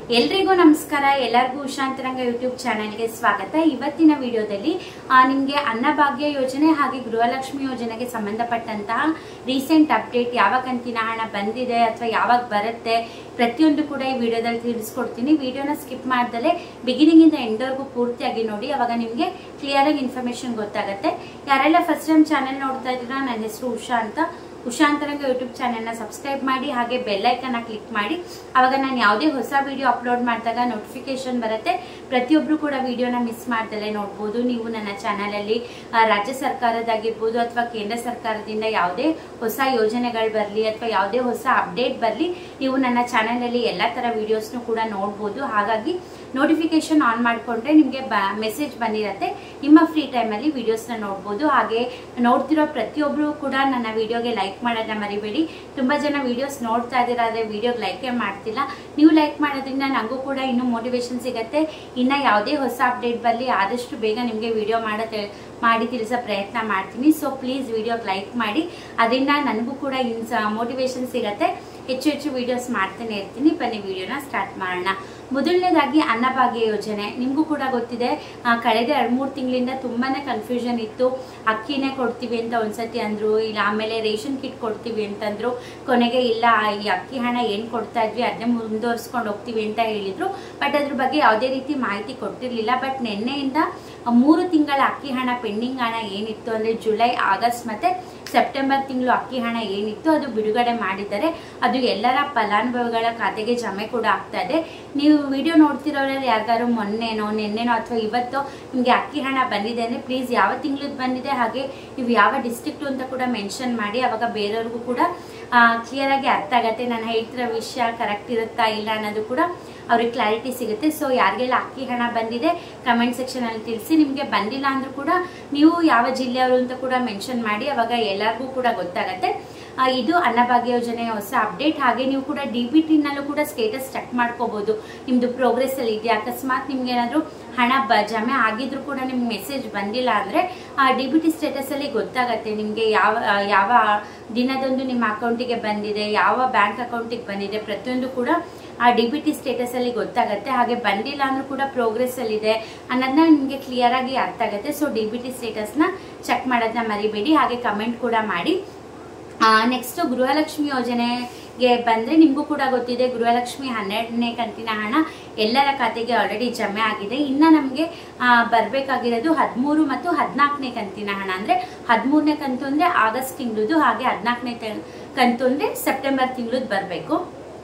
ಎಲ್ರಿಗೂ ನಮಸ್ಕಾರ ಎಲ್ಲರಿಗೂ ಉಶಾಂತರಂಗ ಯೂಟ್ಯೂಬ್ ಚಾನೆಲ್ಗೆ ಸ್ವಾಗತ ಇವತ್ತಿನ ವಿಡಿಯೋದಲ್ಲಿ ಆ, ನಿಮ್ಗೆ ಅನ್ನಭಾಗ್ಯ ಯೋಜನೆ ಹಾಗೆ ಗೃಹಲಕ್ಷ್ಮಿ ಯೋಜನೆಗೆ ಸಂಬಂಧಪಟ್ಟಂತಹ ರೀಸೆಂಟ್ ಅಪ್ಡೇಟ್ ಯಾವ ಕಂತಿನ ಹಣ ಬಂದಿದೆ ಅಥವಾ ಯಾವಾಗ ಬರುತ್ತೆ ಪ್ರತಿಯೊಂದು ಕೂಡ ಈ ವಿಡಿಯೋದಲ್ಲಿ ತಿಳಿಸ್ಕೊಡ್ತೀನಿ ವಿಡಿಯೋನ ಸ್ಕಿಪ್ ಮಾಡ್ದಲೆ ಬಿಗಿನಿಂಗ್ ಇಂದ ಎಂಡ್ವರೆಗೂ ಪೂರ್ತಿಯಾಗಿ ನೋಡಿ ಅವಾಗ ನಿಮಗೆ ಕ್ಲಿಯರ್ ಆಗಿ ಇನ್ಫಾರ್ಮೇಶನ್ ಗೊತ್ತಾಗುತ್ತೆ ಯಾರೆಲ್ಲ ಫಸ್ಟ್ ಟೈಮ್ ಚಾನೆಲ್ ನೋಡ್ತಾ ಇದ್ದೀರಾ ನನ್ನ ಹೆಸರು ಉಷಾ ಅಂತ ಉಷಾಂತರಂಗ ಯೂಟ್ಯೂಬ್ ಚಾನೆಲ್ನ ಸಬ್ಸ್ಕ್ರೈಬ್ ಮಾಡಿ ಹಾಗೆ ಬೆಲ್ಲೈಕನ್ನ ಕ್ಲಿಕ್ ಮಾಡಿ ಅವಾಗ ನಾನು ಯಾವುದೇ ಹೊಸ ವಿಡಿಯೋ ಅಪ್ಲೋಡ್ ಮಾಡಿದಾಗ ನೋಟಿಫಿಕೇಶನ್ ಬರುತ್ತೆ ಪ್ರತಿಯೊಬ್ಬರು ಕೂಡ ವಿಡಿಯೋನ ಮಿಸ್ ಮಾಡ್ದಲೇ ನೋಡ್ಬೋದು ನೀವು ನನ್ನ ಚಾನಲಲ್ಲಿ ರಾಜ್ಯ ಸರ್ಕಾರದಾಗಿರ್ಬೋದು ಅಥವಾ ಕೇಂದ್ರ ಸರ್ಕಾರದಿಂದ ಯಾವುದೇ ಹೊಸ ಯೋಜನೆಗಳು ಬರಲಿ ಅಥವಾ ಯಾವುದೇ ಹೊಸ ಅಪ್ಡೇಟ್ ಬರಲಿ ನೀವು ನನ್ನ ಚಾನಲಲ್ಲಿ ಎಲ್ಲ ಥರ ವಿಡಿಯೋಸ್ನು ಕೂಡ ನೋಡ್ಬೋದು ಹಾಗಾಗಿ ನೋಟಿಫಿಕೇಶನ್ ಆನ್ ಮಾಡಿಕೊಂಡ್ರೆ ನಿಮಗೆ ಬ ಮೆಸೇಜ್ ಬಂದಿರತ್ತೆ ನಿಮ್ಮ ಫ್ರೀ ಟೈಮಲ್ಲಿ ವಿಡಿಯೋಸ್ನ ನೋಡ್ಬೋದು ಹಾಗೆ ನೋಡ್ತಿರೋ ಪ್ರತಿಯೊಬ್ಬರು ಕೂಡ ನನ್ನ ವಿಡಿಯೋಗೆ ಲೈಕ್ ಮಾಡೋದನ್ನ ಮರಿಬೇಡಿ ತುಂಬ ಜನ ವಿಡಿಯೋಸ್ ನೋಡ್ತಾ ಇದ್ದೀರಾ ಆದರೆ ವಿಡಿಯೋಗೆ ಲೈಕೇ ಮಾಡ್ತಿಲ್ಲ ನೀವು ಲೈಕ್ ಮಾಡೋದ್ರಿಂದ ನನಗೂ ಕೂಡ ಇನ್ನೂ ಮೋಟಿವೇಶನ್ ಸಿಗುತ್ತೆ ಇನ್ನು ಯಾವುದೇ ಹೊಸ ಅಪ್ಡೇಟ್ ಬರಲಿ ಆದಷ್ಟು ಬೇಗ ನಿಮಗೆ ವಿಡಿಯೋ ಮಾಡೋ ಮಾಡಿ ತಿಳಿಸೋ ಪ್ರಯತ್ನ ಮಾಡ್ತೀನಿ ಸೊ ಪ್ಲೀಸ್ ವಿಡಿಯೋಗೆ ಲೈಕ್ ಮಾಡಿ ಅದರಿಂದ ನನಗೂ ಕೂಡ ಇನ್ಸ ಮೋಟಿವೇಶನ್ ಸಿಗತ್ತೆ ಹೆಚ್ಚು ಹೆಚ್ಚು ವಿಡಿಯೋಸ್ ಮಾಡ್ತಾನೆ ಇರ್ತೀನಿ ಬನ್ನಿ ವಿಡಿಯೋನ ಸ್ಟಾರ್ಟ್ ಮಾಡೋಣ ಮೊದಲನೇದಾಗಿ ಅನ್ನಭಾಗ್ಯ ಯೋಜನೆ ನಿಮಗೂ ಕೂಡ ಗೊತ್ತಿದೆ ಆ, ಕಳೆದ ಎರಡು ಮೂರು ತಿಂಗಳಿಂದ ತುಂಬಾನೇ ಕನ್ಫ್ಯೂಷನ್ ಇತ್ತು ಅಕ್ಕಿನೇ ಕೊಡ್ತೀವಿ ಅಂತ ಒಂದ್ಸತಿ ಅಂದ್ರು ಇಲ್ಲ ಆಮೇಲೆ ರೇಷನ್ ಕಿಟ್ ಕೊಡ್ತೀವಿ ಅಂತಂದ್ರು ಕೊನೆಗೆ ಇಲ್ಲ ಈ ಅಕ್ಕಿ ಹಣ ಏನು ಕೊಡ್ತಾ ಇದ್ವಿ ಅದನ್ನೇ ಮುಂದುವರ್ಸ್ಕೊಂಡು ಹೋಗ್ತೀವಿ ಅಂತ ಹೇಳಿದ್ರು ಬಟ್ ಅದ್ರ ಬಗ್ಗೆ ಯಾವುದೇ ರೀತಿ ಮಾಹಿತಿ ಕೊಟ್ಟಿರಲಿಲ್ಲ ಬಟ್ ನಿನ್ನೆಯಿಂದ ಮೂರು ತಿಂಗಳ ಅಕ್ಕಿ ಹಣ ಪೆಂಡಿಂಗ್ ಹಣ ಏನಿತ್ತು ಅಂದರೆ ಜುಲೈ ಆಗಸ್ಟ್ ಮತ್ತೆ ಸೆಪ್ಟೆಂಬರ್ ತಿಂಗಳು ಅಕ್ಕಿ ಹಣ ಏನಿತ್ತು ಅದು ಬಿಡುಗಡೆ ಮಾಡಿದ್ದಾರೆ ಅದು ಎಲ್ಲರ ಫಲಾನುಭವಿಗಳ ಖಾತೆಗೆ ಜಮೆ ಕೂಡ ಆಗ್ತಾ ಇದೆ ನೀವು ವಿಡಿಯೋ ನೋಡ್ತಿರೋರಲ್ಲಿ ಯಾರಿಗಾರು ಮೊನ್ನೆನೋ ನಿನ್ನೆನೋ ಅಥವಾ ಇವತ್ತೋ ನಿಮಗೆ ಅಕ್ಕಿ ಹಣ ಬಂದಿದೆ ಅಂದರೆ ಪ್ಲೀಸ್ ಯಾವ ತಿಂಗಳದ್ದು ಬಂದಿದೆ ಹಾಗೆ ನೀವು ಯಾವ ಡಿಸ್ಟ್ರಿಕ್ಟು ಅಂತ ಕೂಡ ಮೆನ್ಷನ್ ಮಾಡಿ ಅವಾಗ ಬೇರೆಯವ್ರಿಗೂ ಕೂಡ ಕ್ಲಿಯರ್ ಆಗಿ ಅರ್ಥ ಆಗತ್ತೆ ನಾನು ಹೇಳ್ತಿರೋ ವಿಷಯ ಕರೆಕ್ಟ್ ಇರುತ್ತಾ ಇಲ್ಲ ಅನ್ನೋದು ಕೂಡ ಅವ್ರಿಗೆ ಕ್ಲಾರಿಟಿ ಸಿಗುತ್ತೆ ಸೊ ಯಾರಿಗೆಲ್ಲ ಅಕ್ಕಿ ಹಣ ಬಂದಿದೆ ಕಮೆಂಟ್ ಸೆಕ್ಷನಲ್ಲಿ ತಿಳಿಸಿ ನಿಮಗೆ ಬಂದಿಲ್ಲ ಅಂದ್ರೂ ಕೂಡ ನೀವು ಯಾವ ಜಿಲ್ಲೆಯವರು ಅಂತ ಕೂಡ ಮೆನ್ಷನ್ ಮಾಡಿ ಅವಾಗ ಎಲ್ಲರಿಗೂ ಕೂಡ ಗೊತ್ತಾಗತ್ತೆ ಆ, ಇದು ಅನ್ನಭಾಗ್ಯ ಯೋಜನೆಯ ಹೊಸ ಅಪ್ಡೇಟ್ ಹಾಗೆ ನೀವು ಕೂಡ ಡಿ ಬಿ ಟಿನಲ್ಲೂ ಕೂಡ ಸ್ಟೇಟಸ್ ಚೆಕ್ ಮಾಡ್ಕೋಬಹುದು ನಿಮ್ದು ಪ್ರೋಗ್ರೆಸ್ ಅಲ್ಲಿ ಇದೆಯಾ ಅಕಸ್ಮಾತ್ ನಿಮ್ಗೆ ಏನಾದ್ರು ಹಣ ಬ ಜಮೆ ಆಗಿದ್ರು ಕೂಡ ನಿಮ್ಗೆ ಮೆಸೇಜ್ ಬಂದಿಲ್ಲ ಅಂದ್ರೆ ಆ ಡಿ ಬಿ ಟಿ ಸ್ಟೇಟಸ್ ಅಲ್ಲಿ ಗೊತ್ತಾಗತ್ತೆ ನಿಮ್ಗೆ ಯಾವ ಆ, ಯಾವ ದಿನದಂದು ನಿಮ್ಮ ಅಕೌಂಟಿಗೆ ಬಂದಿದೆ ಯಾವ ಬ್ಯಾಂಕ್ ಅಕೌಂಟಿಗೆ ಬಂದಿದೆ ಪ್ರತಿಯೊಂದು ಕೂಡ ಆ ಡಿ ಬಿ ಟಿ ಸ್ಟೇಟಸ್ ಅಲ್ಲಿ ಗೊತ್ತಾಗುತ್ತೆ ಹಾಗೆ ಬಂದಿಲ್ಲ ಅಂದ್ರೂ ಕೂಡ ಪ್ರೋಗ್ರೆಸ್ ಅಲ್ಲಿ ಇದೆ ಅನ್ನೋದನ್ನ ನಿಮಗೆ ಕ್ಲಿಯರ್ ಆಗಿ ಅರ್ಥ ಆಗುತ್ತೆ ಸೊ ಡಿ ಬಿ ಟಿ ಸ್ಟೇಟಸ್ನ ಚೆಕ್ ಮಾಡೋದನ್ನ ಮರಿಬೇಡಿ ಹಾಗೆ ಕಮೆಂಟ್ ಕೂಡ ಮಾಡಿ ನೆಕ್ಸ್ಟ್ ಗೃಹಲಕ್ಷ್ಮಿ ಯೋಜನೆಗೆ ಬಂದರೆ ನಿಮಗೂ ಕೂಡ ಗೊತ್ತಿದೆ ಗೃಹಲಕ್ಷ್ಮಿ ಹನ್ನೆರಡನೇ ಕಂತಿನ ಹಣ ಎಲ್ಲರ ಖಾತೆಗೆ ಆಲ್ರೆಡಿ ಜಮೆ ಆಗಿದೆ ಇನ್ನು ನಮಗೆ ಬರಬೇಕಾಗಿರೋದು ಹದಿಮೂರು ಮತ್ತು ಹದಿನಾಲ್ಕನೇ ಕಂತಿನ ಹಣ ಅಂದರೆ ಹದಿಮೂರನೇ ಕಂತು ಅಂದರೆ ಆಗಸ್ಟ್ ತಿಂಗಳದು ಹಾಗೆ ಹದಿನಾಲ್ಕನೇ ಕಂತು ಅಂದರೆ ಸೆಪ್ಟೆಂಬರ್ ತಿಂಗಳದ್ದು ಬರಬೇಕು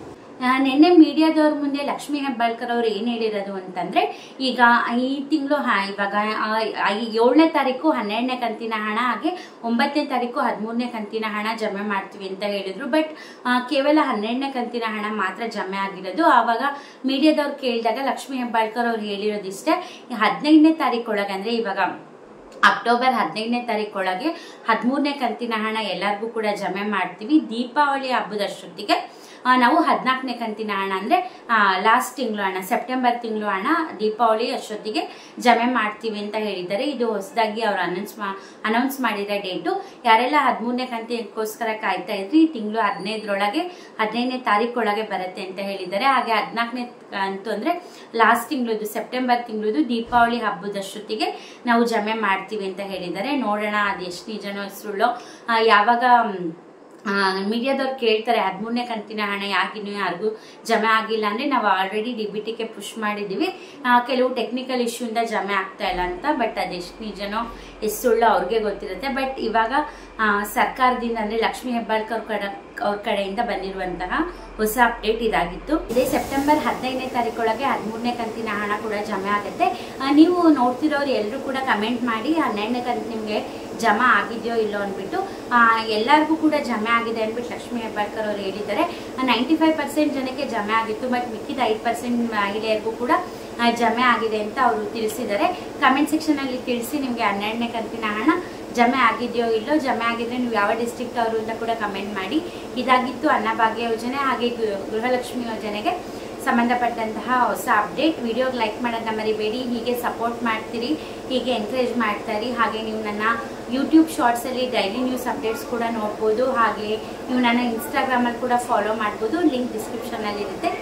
ಆ, ನಿನ್ನೆ ಮೀಡಿಯಾದವ್ರ ಮುಂದೆ ಲಕ್ಷ್ಮೀ ಹೆಬ್ಬಾಳ್ಕರ್ ಅವ್ರು ಏನ್ ಹೇಳಿರೋದು ಅಂತಂದ್ರೆ ಈಗ ಈ ತಿಂಗಳು ಇವಾಗ ಆ, ಈ ಏಳನೇ ತಾರೀಕು ಹನ್ನೆರಡನೇ ಕಂತಿನ ಹಣ ಹಾಗೆ ಒಂಬತ್ತನೇ ತಾರೀಕು ಹದಿಮೂರನೇ ಕಂತಿನ ಹಣ ಜಮೆ ಮಾಡ್ತೀವಿ ಅಂತ ಹೇಳಿದ್ರು ಬಟ್ ಕೇವಲ ಹನ್ನೆರಡನೇ ಕಂತಿನ ಹಣ ಮಾತ್ರ ಜಮೆ ಆಗಿರೋದು ಆವಾಗ ಮೀಡಿಯಾದವ್ರು ಕೇಳಿದಾಗ ಲಕ್ಷ್ಮೀ ಹೆಬ್ಬಾಳ್ಕರ್ ಅವ್ರು ಹೇಳಿರೋದಿಷ್ಟೇ ಹದಿನೈದನೇ ತಾರೀಕು ಒಳಗೆ ಅಂದ್ರೆ ಇವಾಗ ಅಕ್ಟೋಬರ್ ಹದಿನೈದನೇ ತಾರೀಕೊಳಗೆ ಹದಿಮೂರನೇ ಕಂತಿನ ಹಣ ಎಲ್ಲರಿಗೂ ಕೂಡ ಜಮೆ ಮಾಡ್ತೀವಿ ದೀಪಾವಳಿ ಹಬ್ಬದಷ್ಟೊತ್ತಿಗೆ ಆ, ನಾವು ಹದಿನಾಲ್ಕನೇ ಕಂತಿನ ಹಣ ಅಂದರೆ ಲಾಸ್ಟ್ ತಿಂಗಳು ಹಣ ಸೆಪ್ಟೆಂಬರ್ ತಿಂಗಳು ಹಣ ದೀಪಾವಳಿ ಅಷ್ಟೊತ್ತಿಗೆ ಜಮೆ ಮಾಡ್ತೀವಿ ಅಂತ ಹೇಳಿದ್ದಾರೆ ಇದು ಹೊಸದಾಗಿ ಅವ್ರು ಅನೌನ್ಸ್ ಮಾ ಅನೌನ್ಸ್ ಮಾಡಿರೋ ಡೇಟು ಯಾರೆಲ್ಲ ಹದಿಮೂರನೇ ಕಂತಿಗೋಸ್ಕರ ಕಾಯ್ತಾ ಇದ್ರಿ ಈ ತಿಂಗಳು ಹದಿನೈದರೊಳಗೆ ಹದಿನೈದನೇ ತಾರೀಕೊಳಗೆ ಬರುತ್ತೆ ಅಂತ ಹೇಳಿದ್ದಾರೆ ಹಾಗೆ ಹದಿನಾಲ್ಕನೇ ಕಂತು ಅಂದರೆ ಲಾಸ್ಟ್ ತಿಂಗಳದು ಸೆಪ್ಟೆಂಬರ್ ತಿಂಗಳದು ದೀಪಾವಳಿ ಹಬ್ಬದಷ್ಟೊತ್ತಿಗೆ ನಾವು ಜಮೆ ಮಾಡ್ತೀವಿ ಅಂತ ಹೇಳಿದ್ದಾರೆ ನೋಡೋಣ ಅದು ಎಷ್ಟು ನಿಜನೋ ಸುಳ್ಳೋ ಆ, ಯಾವಾಗ ಮ್, ಮೀಡಿಯಾದವ್ರು ಕೇಳ್ತಾರೆ ಹದಿಮೂರನೇ ಕಂತಿನ ಹಣ ಯಾಕಿನ್ನೂ ಯಾರಿಗೂ ಜಮೆ ಆಗಿಲ್ಲ ಅಂದರೆ ನಾವು ಆಲ್ರೆಡಿ ಡಿ ಬಿ ಟಿಗೆ ಪುಷ್ ಮಾಡಿದ್ದೀವಿ ಆ, ಕೆಲವು ಟೆಕ್ನಿಕಲ್ ಇಶ್ಯೂಯಿಂದ ಜಮೆ ಆಗ್ತಾ ಇಲ್ಲ ಅಂತ ಬಟ್ ಅದೆಷ್ಟು ನಿಜನೋ ಎಷ್ಟು ಸುಳ್ಳು ಅವ್ರಿಗೆ ಗೊತ್ತಿರುತ್ತೆ ಬಟ್ ಇವಾಗ ಆ, ಸರ್ಕಾರದಿಂದ ಅಂದರೆ ಲಕ್ಷ್ಮೀ ಹೆಬ್ಬಾಳ್ಕರ್ ಕಡೆ ಅವ್ರ ಕಡೆಯಿಂದ ಬಂದಿರುವಂತಹ ಹೊಸ ಅಪ್ಡೇಟ್ ಇದಾಗಿತ್ತು ಇದೇ ಸೆಪ್ಟೆಂಬರ್ ಹದಿನೈದನೇ ತಾರೀಕೊಳಗೆ ಹದಿಮೂರನೇ ಕಂತಿನ ಹಣ ಕೂಡ ಜಮೆ ಆಗುತ್ತೆ ಆ, ನೀವು ನೋಡ್ತಿರೋರು ಎಲ್ಲರೂ ಕೂಡ ಕಮೆಂಟ್ ಮಾಡಿ ಹನ್ನೆರಡನೇ ಕಂತು ನಿಮಗೆ ಜಮಾ ಆಗಿದೆಯೋ ಇಲ್ಲೋ ಅಂದ್ಬಿಟ್ಟು ಆ, ಎಲ್ಲರಿಗೂ ಕೂಡ ಜಮೆ ಆಗಿದೆ ಅಂದ್ಬಿಟ್ಟು ಲಕ್ಷ್ಮೀ ಹೆಬ್ಬಾಳ್ಕರ್ ಅವರು ಹೇಳಿದ್ದಾರೆ ನೈಂಟಿ ಫೈವ್ ಪರ್ಸೆಂಟ್ ಜನಕ್ಕೆ ಜಮೆ ಆಗಿತ್ತು ಬಟ್ ಮಿಕ್ಕಿದ ಐದು ಪರ್ಸೆಂಟ್ ಮಹಿಳೆಯರಿಗೂ ಕೂಡ ಆ, ಜಮೆ ಆಗಿದೆ ಅಂತ ಅವರು ತಿಳಿಸಿದ್ದಾರೆ ಕಮೆಂಟ್ ಸೆಕ್ಷನಲ್ಲಿ ತಿಳಿಸಿ ನಿಮಗೆ ಹನ್ನೆರಡನೇ ಕಂತಿನ ಹಣ ಜಮೆ ಆಗಿದೆಯೋ ಇಲ್ಲೋ ಜಮೆ ಆಗಿದ್ರೆ ನೀವು ಯಾವ ಡಿಸ್ಟ್ರಿಕ್ಟ್ ಅವರು ಅಂತ ಕೂಡ ಕಮೆಂಟ್ ಮಾಡಿ ಇದಾಗಿತ್ತು ಅನ್ನಭಾಗ್ಯ ಯೋಜನೆ ಹಾಗೆ ಗೃ- ಗೃಹಲಕ್ಷ್ಮಿ ಯೋಜನೆಗೆ ಸಂಬಂಧಪಟ್ಟಂತಹ ಹೊಸ ಅಪ್ಡೇಟ್ ವಿಡಿಯೋಗೆ ಲೈಕ್ ಮಾಡೋದನ್ನ ಮರಿಬೇಡಿ ಹೀಗೆ ಸಪೋರ್ಟ್ ಮಾಡ್ತೀರಿ ಹೀಗೆ ಎಂಕರೇಜ್ ಮಾಡ್ತಾರಿ ಹಾಗೆ ನೀವು ನನ್ನ ಯೂಟ್ಯೂಬ್ ಶಾರ್ಟ್ಸಲ್ಲಿ ಡೈಲಿ ನ್ಯೂಸ್ ಅಪ್ಡೇಟ್ಸ್ ಕೂಡ ನೋಡ್ಬೋದು ಹಾಗೆ ನೀವು ನನ್ನ ಇನ್ಸ್ಟಾಗ್ರಾಮಲ್ಲಿ ಕೂಡ ಫಾಲೋ ಮಾಡ್ಬೋದು ಲಿಂಕ್ ಡಿಸ್ಕ್ರಿಪ್ಷನಲ್ಲಿ ಇರುತ್ತೆ ಈಗ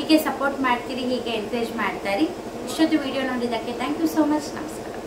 ಹೀಗೆ ಸಪೋರ್ಟ್ ಮಾಡ್ತೀರಿ ಹೀಗೆ ಎನ್ಕರೇಜ್ ಮಾಡ್ತಾರಿ ಇಷ್ಟೊತ್ತು ವಿಡಿಯೋ ನೋಡಿದ್ದಕ್ಕೆ ಥ್ಯಾಂಕ್ ಯು ಸೋ ಮಚ್ ನಮಸ್ಕಾರ